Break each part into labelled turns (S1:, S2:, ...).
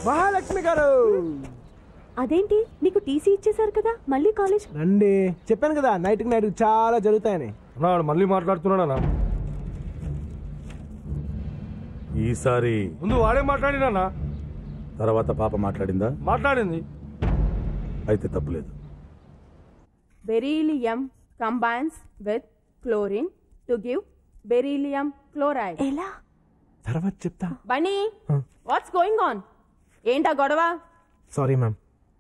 S1: మహాలక్ష్మి గారు
S2: అదేంటి నీకు టీసీ ఇచ్చేశారు కదా మళ్ళీ కాలేజ్
S1: రండి చెప్పాను కదా నైట్ నైట్ చాలా జరుగుతాయని
S3: నాడు మళ్ళీ మాట్లాడుతున్నాడా
S4: ఈసారి
S3: ముందు వాడే మాట్లాడినా
S4: తర్వాత పాప మాట్లాడిందా
S3: మాట్లాడింది
S4: అయితే తప్పులేదు
S5: beryllium combines with chlorine to give beryllium chloride.
S2: ఎలా
S1: తర్వాత చెప్తా
S5: బన్నీ వాట్స్ గోయింగ్ ఆన్ ఏంటా గొడవ
S1: సారీ మ్యామ్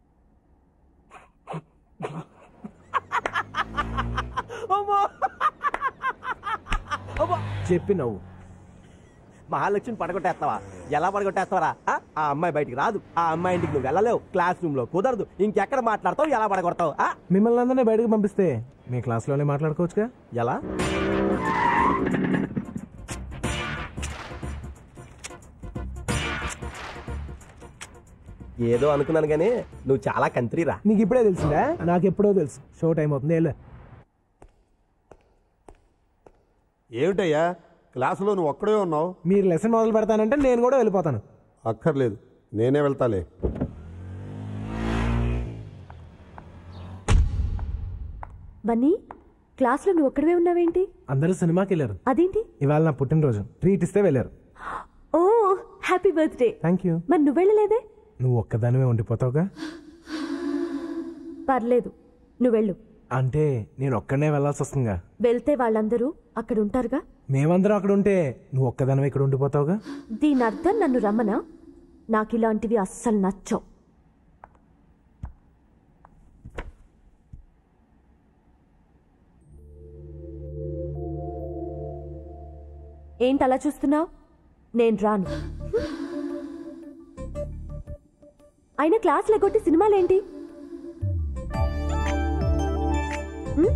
S1: చెప్పి నవ్వు
S6: మహాలక్ష్మిని పడగొట్టేస్తావా ఎలా పడగొట్టేస్తావరా ఆ? ఆ అమ్మాయి బయటికి రాదు ఆ అమ్మాయి ఇంటికి నువ్వు వెళ్ళలేవు క్లాస్ రూమ్ లో కుదరదు ఇంకెక్కడ మాట్లాడతావు ఎలా పడగొడతావు ఆ?
S1: మిమ్మల్ని అందరినీ బయటకు పంపిస్తే మీ క్లాస్లోనే మాట్లాడుకోవచ్చుగా
S6: ఎలా ఏదో అనుకున్నాను కానీ నువ్వు చాలా కంత్రీరా
S1: నీకు ఇప్పుడే తెలిసిందా నాకు ఎప్పుడో తెలుసు షో టైం అవుతుంది వెళ్ళు
S7: ఏమిటయ్యా క్లాసులో నువ్వు ఒక్కడే ఉన్నావు
S1: మీరు లెసన్ మొదలు పెడతానంటే నేను కూడా వెళ్ళిపోతాను
S7: అక్కర్లేదు నేనే వెళ్తాలే
S2: బన్నీ క్లాస్లో నువ్వు ఒక్కడివే ఉన్నావేంటి
S1: అందరూ సినిమాకి వెళ్ళారు
S2: అదేంటి
S1: ఇవాళ నా పుట్టినరోజు ట్రీట్ ఇస్తే వెళ్ళారు
S2: oh happy birthday
S1: thank you
S2: మరి నువ్వు వెళ్ళలేదే
S1: నువ్వు ఒక్కదానివే ఉండిపోతావుగా
S2: పర్లేదు నువ్వు వెళ్ళు
S1: అంటే నేను ఒక్కడనే వెళ్ళాల్సి వస్తుందిగా
S2: వెళ్తే వాళ్ళందరూ అక్కడ ఉంటారుగా
S1: మేమందరం అక్కడ ఉంటే నువ్వు ఒక్కదానివే ఇక్కడ ఉండిపోతావుగా
S2: దీని అర్థం నన్ను రమ్మనా నాకు ఇలాంటివి అస్సలు నచ్చవు ఏంటి అలా చూస్తున్నావు నేను రాను అయినా క్లాస్ లేకొట్టి సినిమాలేంటి హ్మ్?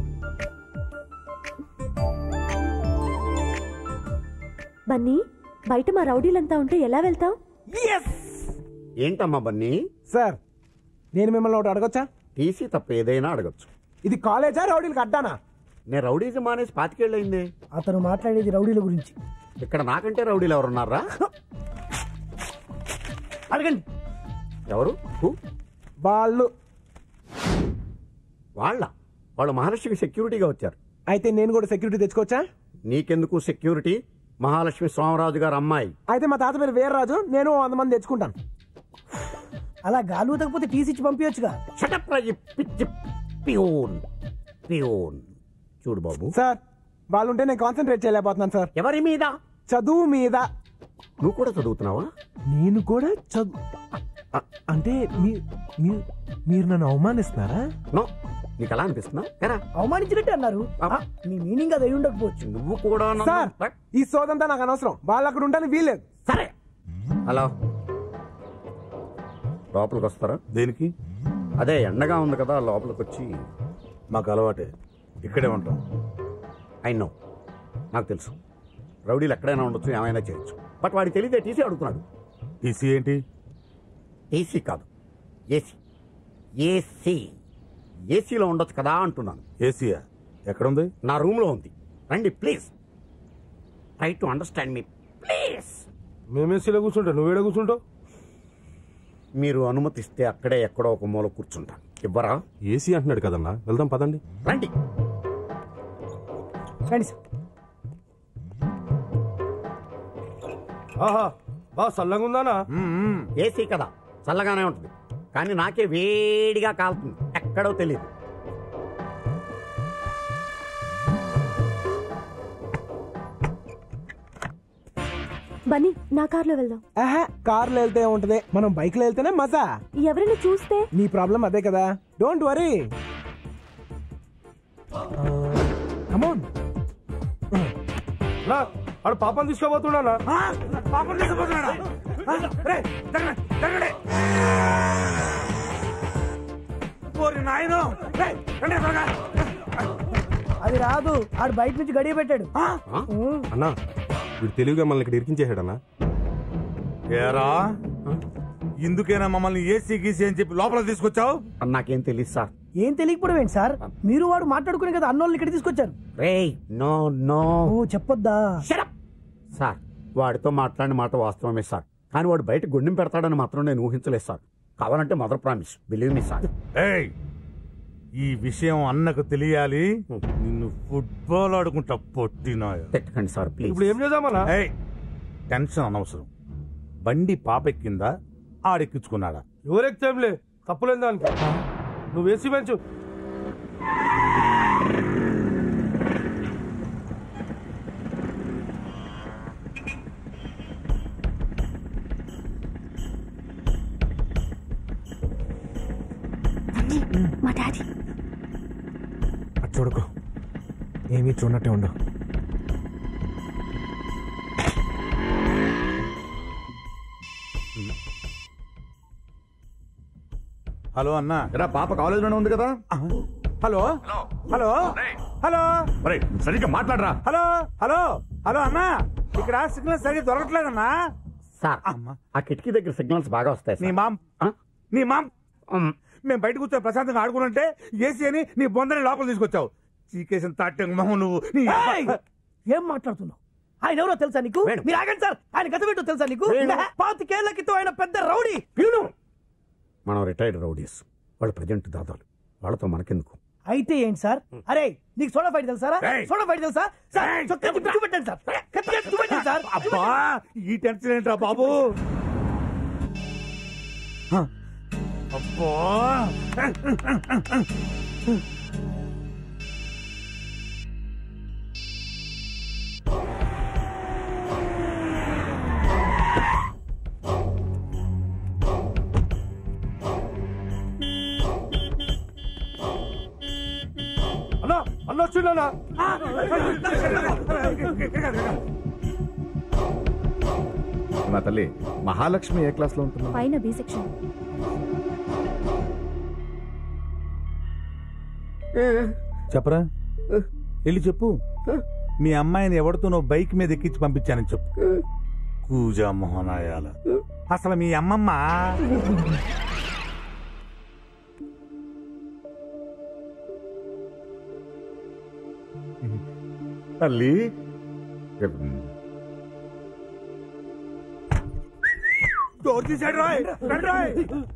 S2: బన్నీ బయట మా రౌడీలంతా ఉంటే ఎలా వెళ్తావు
S7: ఏంటమ్మా బన్నీ
S1: సార్ నేను మిమ్మల్ని ఒకటి అడగొచ్చా
S7: టీసీ తప్ప ఏదైనా అడగచ్చు
S1: ఇది కాలేజా రౌడీలకు అడ్డానా
S7: నేను రౌడీజం మానేసి పాతికేళ్ళయింది
S8: అతను మాట్లాడేది రౌడీల గురించి
S7: ఇక్కడ నాకంటే రౌడీలు ఎవరున్నారా
S8: అడగండి
S7: ఎవరు హూ?
S1: వాళ్ళు
S7: వాళ్ళ వాళ్ళు మహాలక్ష్మికి సెక్యూరిటీగా వచ్చారు
S1: అయితే నేను కూడా సెక్యూరిటీ తెచ్చుకోవచ్చా
S7: నీకెందుకు సెక్యూరిటీ మహాలక్ష్మి సోమరాజు గారు అమ్మాయి
S1: అయితే మా తాత పేరు వీర్రాజు నేను వంద మంది తెచ్చుకుంటాను
S8: అలా గాలి ఊతకపోతే టీసీ ఇచ్చి పంపించచ్చుగా
S7: షటప్ రా, ఈ పిచ్చి పియోన్ పియోన్ చూడు బాబు
S1: సార్ వాళ్ళు ఉంటే నేను కాన్సన్ట్రేట్ చేయలేకపోతున్నాను సార్
S7: ఎవరి మీద
S1: చదువు మీద
S7: నువ్వు కూడా చదువుతున్నావా
S1: నేను కూడా చదువు అ- అంటే మీ- మీ- మీరు నన్ను అవమానిస్తున్నారా
S7: నో నీకు ఎలా అనిపిస్తున్నా ఎరా
S8: అవమానించినట్టే అన్నారు ఆ, మీ మీనింగ్ అది అయి ఉండకపోవచ్చు
S7: నువ్వు కూడా నన్ను-
S1: సార్ ఈ సోదంతా నాకు అనవసరం వాళ్ళు అక్కడ ఉంటాను వీలేదు
S7: సరే హలో లోపలికి వస్తారా
S4: దేనికి
S7: అదే ఎండగా ఉంది కదా లోపలికి వచ్చి
S4: మాకు అలవాటే ఇక్కడే ఉంటాం
S7: ఐ నో నాకు తెలుసు రౌడీలు ఎక్కడైనా ఉండొచ్చు ఏమైనా చేయొచ్చు బట్ వాడికి తెలియదే టీసీ అడుగుతున్నాడు
S4: టీసీ ఏంటి
S7: టీసీ కాదు ఏసీ ఏసీ ఏసీలో ఉండొచ్చు కదా అంటున్నాను
S4: ఏసీయా ఎక్కడుంది
S7: నా రూమ్లో ఉంది రండి please try to understand me please
S3: మేమేసీలో కూర్చుంటా నువ్వేడ కూర్చుంటావు
S7: మీరు అనుమతిస్తే అక్కడే ఎక్కడో ఒక మూల కూర్చుంటాను ఇవ్వరా
S4: ఏసీ అంటున్నాడు కదన్నా వెళ్దాం పదండి
S7: రండి
S8: రండి సార్
S3: ఆహా బా చల్లగా ఉందానా
S7: ఏసీ కదా చల్లగానే ఉంటుంది కానీ నాకే వేడిగా కాలుతుంది ఎక్కడో తెలియదు
S2: బన్నీ నా కార్లో వెళ్దాం
S1: ఆహా కార్లో వెళ్తే ఉంటది మనం బైక్ లో వెళ్తేనే మజా
S2: ఎవరైనా చూస్తే
S1: నీ ప్రాబ్లం అదే కదా డోంట్ వరీ కమోన్
S3: నా ఆడు పాపం తీసుకోబోతున్నానా
S8: అది రాదు ఆడు బయట నుంచి గడియ పెట్టాడు
S4: అన్నా వీడు తెలివిగా మనల్ని ఇక్కడ ఇరికించేసాడన్నా
S9: ఏరా ఇందుకేనా మమ్మల్ని ఏసీ గీసీ అని చెప్పి లోపల తీసుకొచ్చావు
S7: నాకేం తెలియదు సార్
S8: ఏం తెలియకపోవడం ఏంటి సార్ మీరు వాడు మాట్లాడుకునే కదా అన్నోళ్ళని ఇక్కడ తీసుకొచ్చారు
S7: రే నో నో
S8: ఓ చెప్పొద్దా
S7: సార్ వాడితో మాట్లాడిన మాట వాస్తవమే సార్ కానీ వాడు బయట గుండెం పెడతాడని మాత్రం నేను ఊహించలేదు సార్ కావాలంటే mother promise believe me sir
S9: ఏయ్ ఈ విషయం అన్నకు తెలియాలి నిన్ను ఫుట్బాల్ ఆడుకుంటా పొట్టినాయ
S7: తిట్టకండి సార్ ప్లీజ్
S3: ఇప్పుడు ఏం చేద్దామన్నా
S9: ఏయ్ టెన్షన్ అనవసరం బండి పాపెక్కిందా ఆడెక్కించుకున్నాడా
S3: ఎవరెక్తేంలే తప్పులేని దానికి నువ్వు వేసి పెంచు
S2: మా డాడీ
S1: అటు చూడకు ఏమీ చూడనట్టే ఉండు
S9: హలో అన్నా
S10: ఎరా పాప కాలేజీలోనే ఉంది కదా
S9: హలో హలో హలో
S10: ఒరేయ్, సరిగ్గా మాట్లాడరా
S9: హలో హలో హలో అన్నా ఇక్కడ సిగ్నల్ సరిగ్గా దొరకట్లేదన్నా
S7: సార్
S9: అమ్మా.
S7: ఆ కిటికీ దగ్గర సిగ్నల్స్ బాగా వస్తాయి
S9: నీ
S7: సార్.
S9: మామ్
S7: ఆ?
S9: నీ మామ్
S7: ఉమ్,
S9: మేము బయట కూర్చొని ప్రశాంతంగా ఆడుకుంటుంటే ఏసీ అని నీ బొందని లోపల తీసుకొచ్చావు చీకేసిన తాటే మొహం నువ్వు నీ
S8: ఏయ్! ఏం మాట్లాడుతున్నావు ఆయన ఎవరో తెలుసా నీకు
S7: వేణు.
S8: మీరు ఆగండి సార్ ఆయన గత పెట్టు తెలుసా నీకు
S7: వేణు.
S8: పాతికేళ్ల క్రితం ఆయన పెద్ద రౌడీ
S7: పిలును మనం రిటైర్డ్ రౌడీస్ వాళ్ళు ప్రజెంట్ దాదాలు వాళ్ళతో మనకెందుకు
S8: అయితే ఏంటి సార్ అరే నీకు సోడా ఫైట్ తెలుసా
S9: ఏయ్!
S8: సోడా ఫైట్ తెలుసా సార్
S9: ఏయ్!
S8: చొక్కా తిప్పి చూపెట్టండి సార్ కత్తి కత్తి చూపెట్టండి సార్
S9: అబ్బా ఈ టెన్షన్ ఏంట్రా బాబు హ. అబ్బా
S3: అన్నా అన్న వచ్చిండన్నా
S10: నా తల్లి మహాలక్ష్మి ఏ క్లాస్ లో ఉంటున్నా
S2: పైన బి సెక్షన్
S9: చెప్పరా వెళ్ళి చెప్పు మీ అమ్మాయిని ఎవరితో నువ్వు బైక్ మీద ఎక్కించి పంపించానని చెప్పు కూజా మోహనాయాల అసలు మీ అమ్మమ్మ
S10: తల్లి
S9: డోర్ తీసాడు రాయ్ రండి రాయ్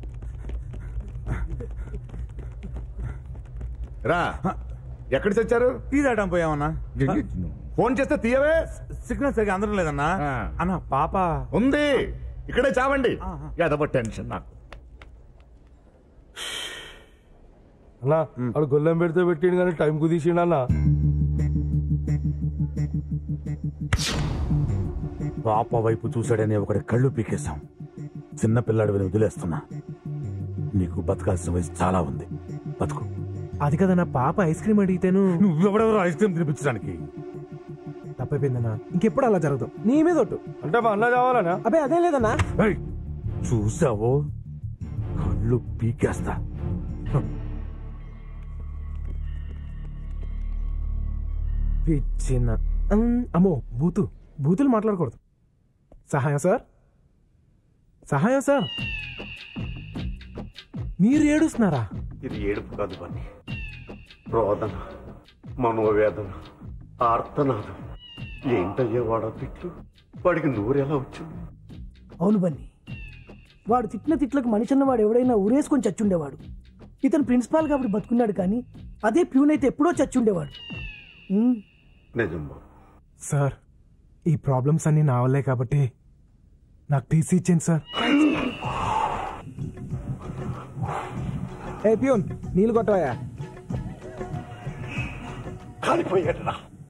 S10: రా ఎక్కడి చచ్చారు
S9: తీదాటం పోయామన్నా
S10: ఫోన్ చేస్తే తీయవే
S9: సిగ్నల్ సరిగా అందరం లేదన్నా
S10: ఆ.
S9: అన్న పాప
S10: ఉంది ఇక్కడే చావండి యాదవ టెన్షన్ నాకు
S3: అన్నా వాడు గొల్లెం పెడితే పెట్టిండు కానీ టైం కుదిసిండు అన్న
S9: పాప వైపు చూశాడని ఒకటి కళ్ళు పీకేశాం చిన్న పిల్లాడు వదిలేస్తున్నా నీకు బతకాల్సిన వయసు చాలా ఉంది బతుకు
S1: అది కదా నా పాప ఐస్ క్రీమ్ అడిగితేను
S9: నువ్వెవడెవరో ఐస్ క్రీమ్ తినిపించడానికి
S1: తప్పైపోయిందన్నా ఇంకెప్పుడు అలా జరగదు నీ మీద ఒట్టు
S3: అంటే మా అన్న కావాలనా
S1: అబే అదే లేదన్నా
S9: ఏయ్, చూసావో కళ్ళు పీకేస్తా
S1: పిచ్చిన ఉమ్, అమ్మో బూతు బూతులు మాట్లాడకూడదు సహాయం సార్ సహాయం సార్ మీరు ఏడుస్తున్నారా
S7: ఇది ఏడుపు కాదు బన్నీ రోదన మనోవేదన ఆర్తనాదం ఏంటయ్యా వాడా తిట్లు వాడికి నూరెలా వచ్చింది
S8: అవును బన్ని వాడు తిట్టిన తిట్లకు మనిషి అన్నవాడు ఎవడైనా ఊరేసుకొని చచ్చుండేవాడు ఇతను ప్రిన్సిపాల్ కాబట్టి బతుకున్నాడు కానీ అదే ప్యూన్ అయితే ఎప్పుడో చచ్చుండేవాడు ఉమ్,
S7: నిజం బాబు
S1: సార్ ఈ ప్రాబ్లమ్స్ అన్ని నా వల్లే కాబట్టి నాకు టీసీ ఇచ్చింది సార్ ఏ ప్యూన్ నీళ్ళు కొట్టవయా
S7: కాలిపోయాడు